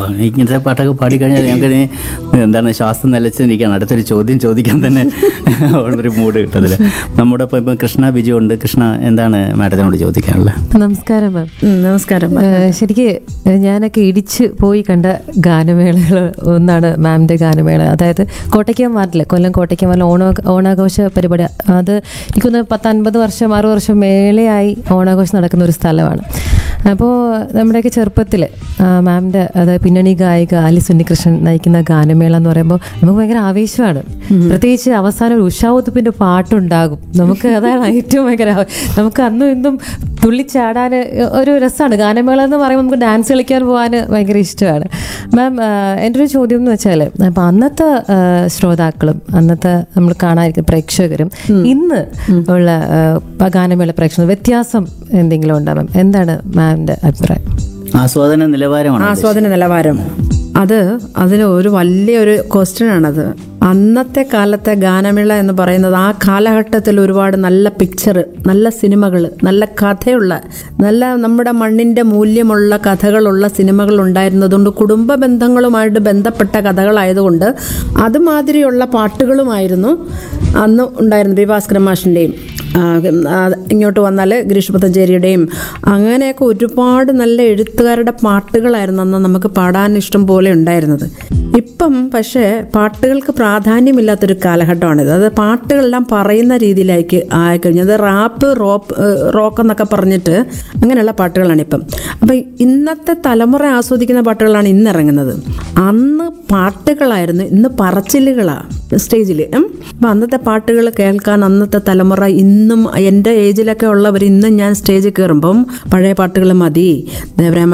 ഇങ്ങനത്തെ പാട്ടൊക്കെ പാടിക്കഴിഞ്ഞാൽ ഞങ്ങൾക്ക് ഇനി എന്താണ് ശ്വാസം നിലച്ചിരിക്കുകയാണ് അടുത്തൊരു ചോദ്യം ചോദിക്കാൻ തന്നെ ഉള്ളൊരു മൂഡ് കിട്ടത്തില്ല നമ്മുടെ ഇപ്പം ഇപ്പം കൃഷ്ണ ബിജു ഉണ്ട് കൃഷ്ണ എന്താണ് മാഡത്തിനോട് ചോദിക്കാനുള്ളത് നമസ്കാരം മാം ഉം, നമസ്കാരം ഏഹ് ശരിക്ക് ഞാനൊക്കെ ഇടിച്ച് പോയി കണ്ട ഗാനമേളകൾ ഒന്നാണ് മാമിൻ്റെ ഗാനമേള അതായത് കോട്ടയ്ക്കാൻ വാർഡില് കൊല്ലം കോട്ടയ്ക്കാൻ വാർഡിൽ ഓണ ഓണാഘോഷ പരിപാടി അത് എനിക്കൊന്ന് പത്തൻപത് വർഷം അറുപത് വർഷം മേലെയായി ഓണാഘോഷം നടക്കുന്ന ഒരു സ്ഥലമാണ് അപ്പോൾ നമ്മുടെയൊക്കെ ചെറുപ്പത്തിൽ മാമിൻ്റെ അതായത് പിന്നണി ഗായിക ആലി സുന്നികൃഷ്ണൻ നയിക്കുന്ന ഗാനമേള എന്ന് പറയുമ്പോൾ നമുക്ക് ഭയങ്കര ആവേശമാണ് പ്രത്യേകിച്ച് അവസാനം ഒരു ഉഷാവുത്തുപ്പിൻ്റെ പാട്ടുണ്ടാകും നമുക്ക് അതാണ് ഏറ്റവും ഭയങ്കര ആവ- നമുക്ക് അന്നും ഇന്നും തുള്ളിച്ചാടാൻ ഒരു രസമാണ് ഗാനമേള എന്ന് പറയുമ്പോൾ നമുക്ക് ഡാൻസ് കളിക്കാൻ പോകാൻ ഭയങ്കര ഇഷ്ടമാണ് മാം എൻ്റെ ഒരു ചോദ്യം എന്ന് വെച്ചാൽ അപ്പം അന്നത്തെ ആ, ശ്രോതാക്കളും അന്നത്തെ നമ്മൾ കാണാതിരിക്കുന്ന പ്രേക്ഷകരും ഇന്ന് ഉള്ള ആ, ഗാനമേള പ്രേക്ഷകർ വ്യത്യാസം എന്തെങ്കിലും ഉണ്ടോ മാം എന്താണ് മാമിൻ്റെ അഭിപ്രായം ആസ്വാദന നിലവാരമാണ് ആസ്വാദന നിലവാരം അത് അതിന് ഒരു വലിയൊരു ക്വസ്റ്റ്യൻ ആണത് അന്നത്തെ കാലത്തെ ഗാനമേള എന്ന് പറയുന്നത് ആ കാലഘട്ടത്തിൽ ഒരുപാട് നല്ല പിക്ചർ നല്ല സിനിമകൾ നല്ല കഥയുള്ള നല്ല നമ്മുടെ മണ്ണിൻ്റെ മൂല്യമുള്ള കഥകളുള്ള സിനിമകൾ ഉണ്ടായിരുന്നതുകൊണ്ട് കുടുംബ ബന്ധങ്ങളുമായിട്ട് ബന്ധപ്പെട്ട കഥകളായതുകൊണ്ട് അതുമാതിരിയുള്ള പാട്ടുകളുമായിരുന്നു അന്ന് ഉണ്ടായിരുന്നു ബി ഭാസ്കരൻ മാഷിൻ്റെയും ആ, ആ, ഇങ്ങോട്ട് വന്നാൽ ഗിരീഷ് പത്തഞ്ചേരിയുടെയും അങ്ങനെയൊക്കെ ഒരുപാട് നല്ല എഴുത്തുകാരുടെ പാട്ടുകളായിരുന്നു അന്ന് നമുക്ക് പാടാൻ ഇഷ്ടം പോലെ ഉണ്ടായിരുന്നത് ഇപ്പം പക്ഷേ പാട്ടുകൾക്ക് പ്രാധാന്യമില്ലാത്തൊരു കാലഘട്ടമാണിത് അത് പാട്ടുകളെല്ലാം പറയുന്ന രീതിയിലേക്ക് ആയിക്കഴിഞ്ഞു അത് റാപ്പ് റോപ്പ് റോക്ക് എന്നൊക്കെ പറഞ്ഞിട്ട് അങ്ങനെയുള്ള പാട്ടുകളാണ് ഇപ്പം അപ്പം ഇന്നത്തെ തലമുറ ആസ്വദിക്കുന്ന പാട്ടുകളാണ് ഇന്ന് ഇറങ്ങുന്നത് അന്ന് പാട്ടുകളായിരുന്നു ഇന്ന് പറച്ചിലുകളാണ് സ്റ്റേജിൽ അപ്പം അന്നത്തെ പാട്ടുകൾ കേൾക്കാൻ അന്നത്തെ തലമുറ ഇന്നും എൻ്റെ ഏജിലൊക്കെ ഉള്ളവർ ഇന്നും ഞാൻ സ്റ്റേജിൽ കയറുമ്പം പഴയ പാട്ടുകൾ മതി ദേവരാമ